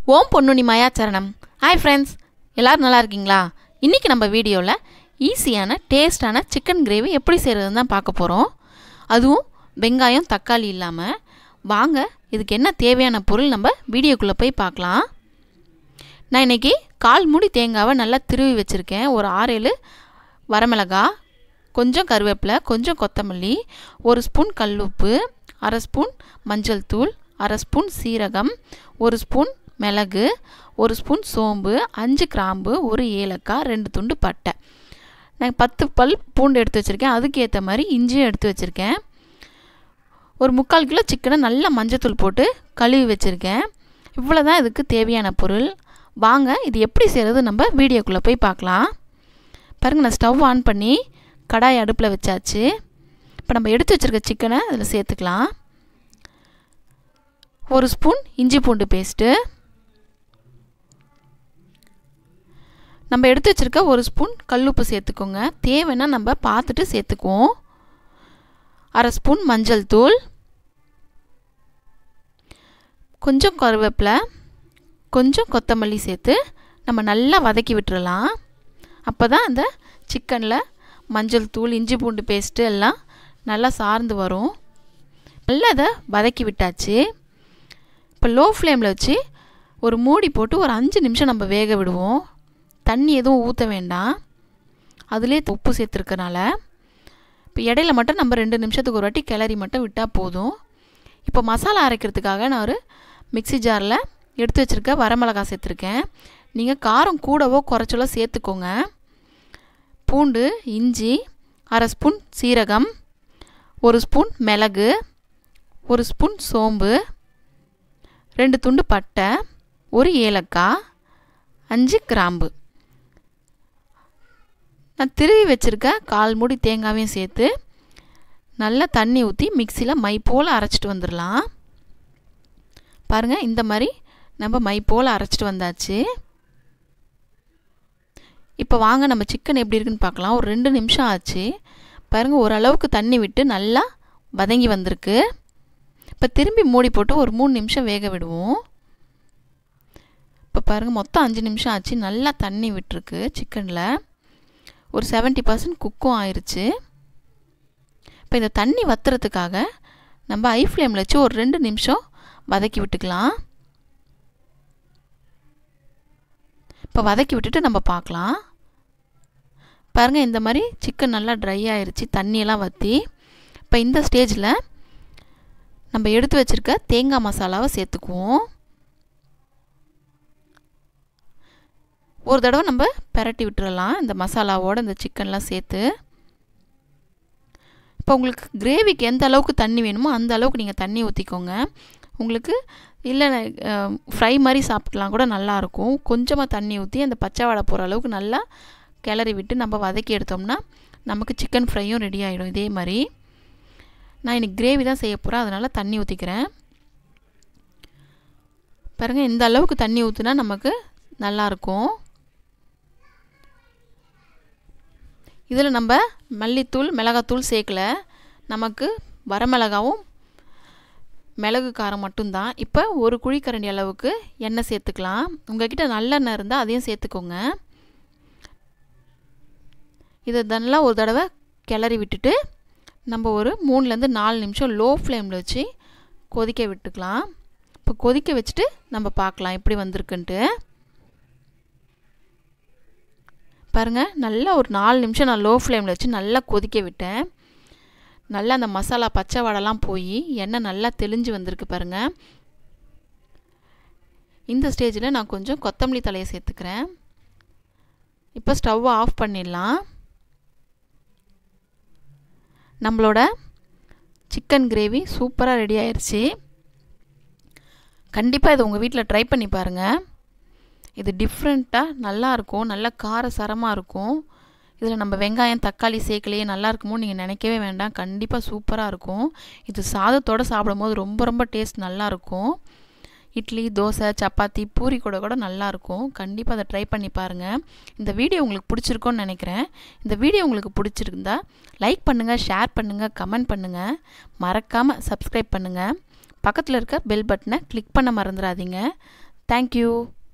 ஓம் பொன்னுனி மாயாச்சரணம் hi friends எல்லோரும் நல்லா இருக்கீங்களா இன்றைக்கி நம்ம வீடியோவில் ஈஸியான டேஸ்டான சிக்கன் கிரேவி எப்படி செய்கிறதுன்னு தான் பார்க்க போகிறோம் அதுவும் வெங்காயம் தக்காளி இல்லாமல் வாங்க இதுக்கு என்ன தேவையான பொருள் நம்ம வீடியோக்குள்ளே போய் பார்க்கலாம் நான் இன்றைக்கி கால் மூடி தேங்காவை நல்லா திருவி வச்சுருக்கேன் ஒரு ஆறேழு வரமிளகா கொஞ்சம் கருவேப்பிலை கொஞ்சம் கொத்தமல்லி ஒரு ஸ்பூன் கல்லுப்பு அரை ஸ்பூன் மஞ்சள் தூள் அரை ஸ்பூன் சீரகம் ஒரு ஸ்பூன் மிளகு ஒரு ஸ்பூன் சோம்பு அஞ்சு கிராம்பு ஒரு ஏலக்காய் ரெண்டு துண்டு பட்டை நான் பத்து பல் பூண்டு எடுத்து வச்சுருக்கேன் அதுக்கு ஏற்ற மாதிரி இஞ்சியும் எடுத்து வச்சுருக்கேன் ஒரு முக்கால் கிலோ சிக்கனை நல்லா மஞ்சத்தூள் போட்டு கழுவி வச்சுருக்கேன் இவ்வளோ தான் இதுக்கு தேவையான பொருள் வாங்க இது எப்படி செய்கிறது நம்ம வீடியோக்குள்ளே போய் பார்க்கலாம் பாருங்கள் நான் ஸ்டவ் ஆன் பண்ணி கடாய் அடுப்பில் வச்சாச்சு இப்போ நம்ம எடுத்து வச்சுருக்க சிக்கனை அதில் சேர்த்துக்கலாம் ஒரு ஸ்பூன் இஞ்சி பூண்டு பேஸ்ட்டு நம்ம எடுத்து வச்சுருக்க ஒரு ஸ்பூன் கல்லுப்பு சேர்த்துக்கோங்க தேவைன்னா நம்ம பார்த்துட்டு சேர்த்துக்குவோம் அரை ஸ்பூன் மஞ்சள் தூள் கொஞ்சம் கருவேப்பிலை கொஞ்சம் கொத்தமல்லி சேர்த்து நம்ம நல்லா வதக்கி விட்டுறலாம் அப்போ தான் அந்த சிக்கனில் மஞ்சள் தூள் இஞ்சி பூண்டு பேஸ்ட்டு எல்லாம் நல்லா சார்ந்து வரும் நல்லா அதை வதக்கி விட்டாச்சு இப்போ லோ ஃப்ளேமில் வச்சு ஒரு மூடி போட்டு ஒரு அஞ்சு நிமிஷம் நம்ம வேக விடுவோம் தண்ணி எதுவும் ஊற்ற வேண்டாம் அதிலே உப்பு சேர்த்துருக்கனால இப்போ இடையில மட்டும் நம்ம ரெண்டு நிமிஷத்துக்கு ஒரு வாட்டி கிளறி மட்டும் விட்டால் போதும் இப்போ மசாலா அரைக்கிறதுக்காக நான் ஒரு மிக்சி ஜாரில் எடுத்து வச்சுருக்க வரமிளகாய் சேர்த்துருக்கேன் நீங்கள் காரம் கூடவோ குறைச்சலோ சேர்த்துக்கோங்க பூண்டு இஞ்சி அரை ஸ்பூன் சீரகம் ஒரு ஸ்பூன் மிளகு ஒரு ஸ்பூன் சோம்பு ரெண்டு துண்டு பட்டை ஒரு ஏலக்காய் அஞ்சு கிராம்பு நான் திருவி வச்சுருக்க கால் மூடி தேங்காவையும் சேர்த்து நல்லா தண்ணி ஊற்றி மிக்சியில் மை போல் அரைச்சிட்டு வந்துடலாம் பாருங்கள் இந்த மாதிரி நம்ம மை போல் அரைச்சிட்டு வந்தாச்சு இப்போ வாங்க நம்ம சிக்கன் எப்படி இருக்குன்னு பார்க்கலாம் ஒரு ரெண்டு நிமிஷம் ஆச்சு பாருங்கள் ஓரளவுக்கு தண்ணி விட்டு நல்லா வதங்கி வந்திருக்கு இப்போ திரும்பி மூடி போட்டு ஒரு மூணு நிமிஷம் வேக விடுவோம் இப்போ பாருங்கள் மொத்தம் அஞ்சு நிமிஷம் ஆச்சு நல்லா தண்ணி விட்டுருக்கு சிக்கனில் ஒரு செவன்ட்டி பர்சன்ட் குக்கும் ஆயிடுச்சு இப்போ இந்த தண்ணி வத்துறதுக்காக நம்ம ஐ ஃப்ளேமில் வச்சு ஒரு ரெண்டு நிமிஷம் வதக்கி விட்டுக்கலாம் இப்போ வதக்கி விட்டுட்டு நம்ம பார்க்கலாம் பாருங்கள் இந்த மாதிரி சிக்கன் நல்லா ட்ரை ஆயிடுச்சு தண்ணியெல்லாம் வற்றி இப்போ இந்த ஸ்டேஜில் நம்ம எடுத்து வச்சுருக்க தேங்காய் மசாலாவை சேர்த்துக்குவோம் ஒரு தடவை நம்ம பெரட்டி விட்டுறலாம் இந்த மசாலாவோடு இந்த சிக்கன்லாம் சேர்த்து இப்போ உங்களுக்கு கிரேவிக்கு எந்த அளவுக்கு தண்ணி வேணுமோ அந்த அளவுக்கு நீங்கள் தண்ணி ஊற்றிக்கோங்க உங்களுக்கு இல்லை ஃப்ரை மாதிரி சாப்பிட்லாம் கூட நல்லாயிருக்கும் கொஞ்சமாக தண்ணி ஊற்றி அந்த பச்சை வாடை போகிற அளவுக்கு நல்லா கிளறி விட்டு நம்ம வதக்கி எடுத்தோம்னா நமக்கு சிக்கன் ஃப்ரையும் ரெடி ஆகிடும் இதே மாதிரி நான் இன்றைக்கி கிரேவி தான் செய்ய போகிறேன் அதனால் தண்ணி ஊற்றிக்கிறேன் பாருங்கள் இந்த அளவுக்கு தண்ணி ஊற்றுனா நமக்கு நல்லாயிருக்கும் இதில் நம்ம மல்லித்தூள் மிளகாத்தூள் சேர்க்கல நமக்கு வரமிளகாவும் மிளகு காரம் மட்டும்தான் இப்போ ஒரு குழிக்கரண்டி அளவுக்கு எண்ணெய் சேர்த்துக்கலாம் உங்கள்கிட்ட நல்லெண்ணெய் இருந்தால் அதையும் சேர்த்துக்கோங்க இதை நல்லா ஒரு தடவை கிளறி விட்டுட்டு நம்ம ஒரு மூணுலேருந்து நாலு நிமிஷம் லோ ஃப்ளேமில் வச்சு கொதிக்க விட்டுக்கலாம் இப்போ கொதிக்க வச்சுட்டு நம்ம பார்க்கலாம் எப்படி வந்திருக்குன்ட்டு பாருங்கள் நல்லா ஒரு நாலு நிமிஷம் நான் லோ ஃப்ளேமில் வச்சு நல்லா கொதிக்க விட்டேன் நல்லா அந்த மசாலா பச்சை வாடெல்லாம் போய் எண்ணெய் நல்லா தெளிஞ்சு வந்திருக்கு பாருங்கள் இந்த ஸ்டேஜில் நான் கொஞ்சம் கொத்தமல்லி தலையை சேர்த்துக்கிறேன் இப்போ ஸ்டவ்வை ஆஃப் பண்ணிடலாம் நம்மளோட சிக்கன் கிரேவி சூப்பராக ரெடி ஆயிடுச்சு கண்டிப்பாக இது உங்கள் வீட்டில் ட்ரை பண்ணி பாருங்கள் இது டிஃப்ரெண்ட்டாக நல்லாயிருக்கும் நல்ல காரசாரமாக இருக்கும் இதில் நம்ம வெங்காயம் தக்காளி சேர்க்கலையே நல்லா இருக்குமோ நீங்கள் நினைக்கவே வேண்டாம் கண்டிப்பாக சூப்பராக இருக்கும் இது சாதத்தோடு சாப்பிடும்போது ரொம்ப ரொம்ப டேஸ்ட் நல்லாயிருக்கும் இட்லி தோசை சப்பாத்தி பூரி கூட கூட நல்லாயிருக்கும் கண்டிப்பாக அதை ட்ரை பண்ணி பாருங்கள் இந்த வீடியோ உங்களுக்கு பிடிச்சிருக்கோன்னு நினைக்கிறேன் இந்த வீடியோ உங்களுக்கு பிடிச்சிருந்தா லைக் பண்ணுங்கள் ஷேர் பண்ணுங்கள் கமெண்ட் பண்ணுங்கள் மறக்காமல் சப்ஸ்கிரைப் பண்ணுங்கள் பக்கத்தில் இருக்க பெல் பட்டனை கிளிக் பண்ண மறந்துடாதீங்க தேங்க்யூ